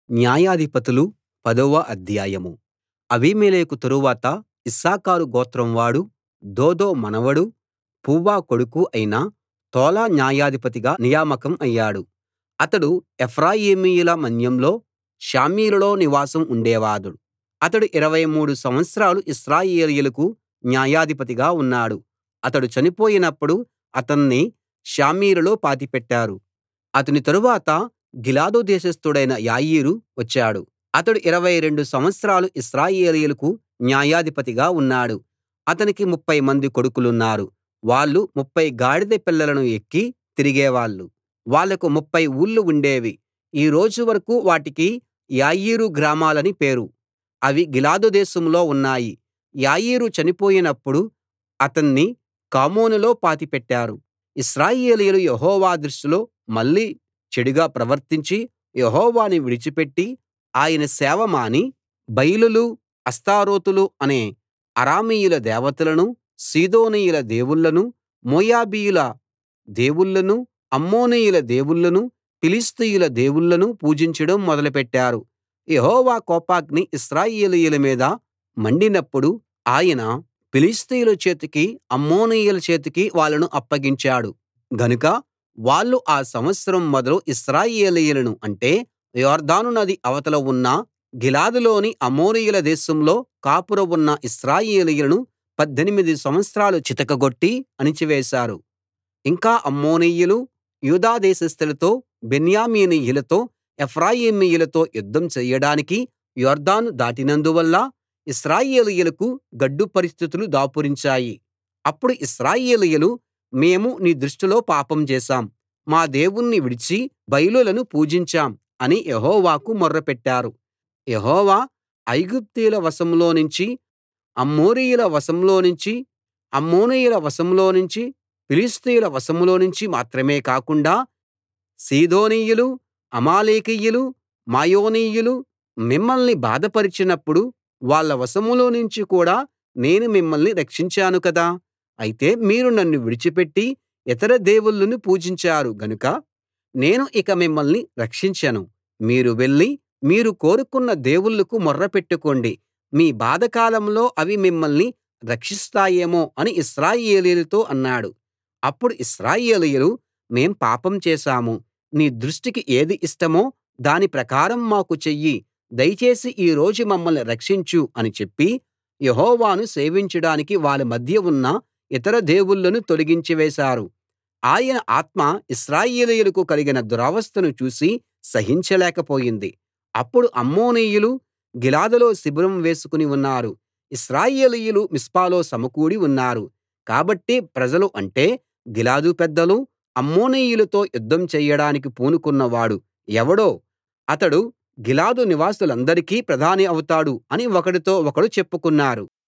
న్యాయాధిపతులు పదవ అధ్యాయం అబీమెలెకు తరువాత ఇశ్శాఖారు గోత్రం వాడు దోదో మనవడు పువ్వా కొడుకు అయిన తోలా న్యాయాధిపతిగా నియామకం అయ్యాడు అతడు ఎఫ్రాయిమీయుల మన్యంలో షామీరులో నివాసం ఉండేవాడు అతడు 23 సంవత్సరాలు ఇశ్రాయేలీయులకు న్యాయాధిపతిగా ఉన్నాడు అతడు చనిపోయినప్పుడు అతన్ని షామీరులో పాతిపెట్టారు అతని తరువాత గిలాదు దేశస్థుడైన యాయీరు వచ్చాడు అతడు 22 సంవత్సరాలు ఇశ్రాయేలీయులకు న్యాయాధిపతిగా ఉన్నాడు అతనికి 30 మంది కొడుకులున్నారు వాళ్ళు 30 గాడిద పిల్లలను ఎక్కి తిరిగేవాళ్ళు వాళ్లకు 30 ఊళ్లు ఉండేవి ఈ రోజు వరకూ వాటికి యాయీరు గ్రామాలని పేరు అవి గిలాదు దేశంలో ఉన్నాయి యాయీరు చనిపోయినప్పుడు అతన్ని కామోనులో పాతిపెట్టారు ఇశ్రాయేలీయులు యెహోవా దృష్టిలో మళ్ళీ చెడుగా ప్రవర్తించి యెహోవాను విడిచిపెట్టి ఆయన సేవ మాని బయలులు అష్తారోతులు అనే అరామీయుల దేవతలను సీదోనీయుల దేవుళ్ళను మోయాబీయుల దేవుళ్ళను అమ్మోనీయుల దేవుళ్ళను ఫిలిష్తీయుల దేవుళ్ళను పూజించడం మొదలుపెట్టారు యెహోవా కోపాగ్ని ఇశ్రాయేలీయుల మీద మండినప్పుడు ఆయన ఫిలిష్తీయుల చేతికి అమ్మోనీయుల చేతికి వాళ్ళను అప్పగించాడు గనుక వాళ్ళు ఆ సంవత్సరం మొదలు ఇశ్రాయేలీయులను అంటే యొర్దాను నది అవతల ఉన్న గిలాదులోని అమోరీయుల దేశంలో కాపురం ఉన్న ఇశ్రాయేలీయులను 18 సంవత్సరాలు చితకగొట్టి అణిచివేశారు ఇంకా అమ్మోనీయులు యూదా దేశస్థులతో బెన్యామీనీయులతో ఎఫ్రాయిమీయులతో యుద్ధం చెయ్యడానికి యొర్దాను దాటినందువల్ల ఇశ్రాయేలీయులకు గడ్డు పరిస్థితులు దాపురించాయి అప్పుడు ఇశ్రాయేలీయులు మేము నీ దృష్టిలో పాపం చేశాం మా దేవుణ్ణి విడిచి బయలులను పూజించాం అని యెహోవాకు మొర్రపెట్టారు యెహోవా ఐగుప్తీయుల వశంలోనుంచి అమోరీయుల వశంలోనుంచి అమ్మోనీయుల వశంలోనుంచి ఫిలిష్తీయుల వశంలోనుంచి మాత్రమే కాకుండా సీదోనీయులు అమాలేకీయులు మాయోనీయులు మిమ్మల్ని బాధపరిచినప్పుడు వాళ్ళ వశంలోనుంచి కూడా నేను మిమ్మల్ని రక్షించాను కదా అయితే మీరు నన్ను విడిచిపెట్టి ఇతర దేవుళ్ళను పూజించారు గనుక నేను ఇక మిమ్మల్ని రక్షించను మీరు వెళ్లి మీరు కోరుకున్న దేవుళ్ళకు మొర్ర పెట్టుకోండి మీ బాధకాలంలో అవి మిమ్మల్ని రక్షిస్తాయేమో అని ఇశ్రాయేలీయులతో అన్నాడు అప్పుడు ఇశ్రాయేలీయులు మేం పాపం చేశాము నీ దృష్టికి ఏది ఇష్టమో దాని ప్రకారం మాకు చెయ్యి దయచేసి ఈ రోజు మమ్మల్ని రక్షించు అని చెప్పి యెహోవాను సేవించడానికి వాళ్ళ మధ్య ఉన్న ఇతర దేవుళ్ళను తొలగించి వేశారు ఆయన ఆత్మ ఇశ్రాయేలీయులకు కలిగిన దురవస్థను చూసి సహించలేకపోయింది అప్పుడు అమ్మోనీయులు గిలాదులో శిబిరం వేసుకుని ఉన్నారు ఇశ్రాయేలీయులు మిస్పాలో సమకూడి ఉన్నారు కాబట్టి ప్రజలు అంటే గిలాదు పెద్దలు అమ్మోనీయులతో యుద్ధం చెయ్యడానికి పూనుకున్నవాడు ఎవడో అతడు గిలాదు నివాసులందరికీ ప్రధాని అవుతాడు అని ఒకడితో ఒకడు చెప్పుకున్నారు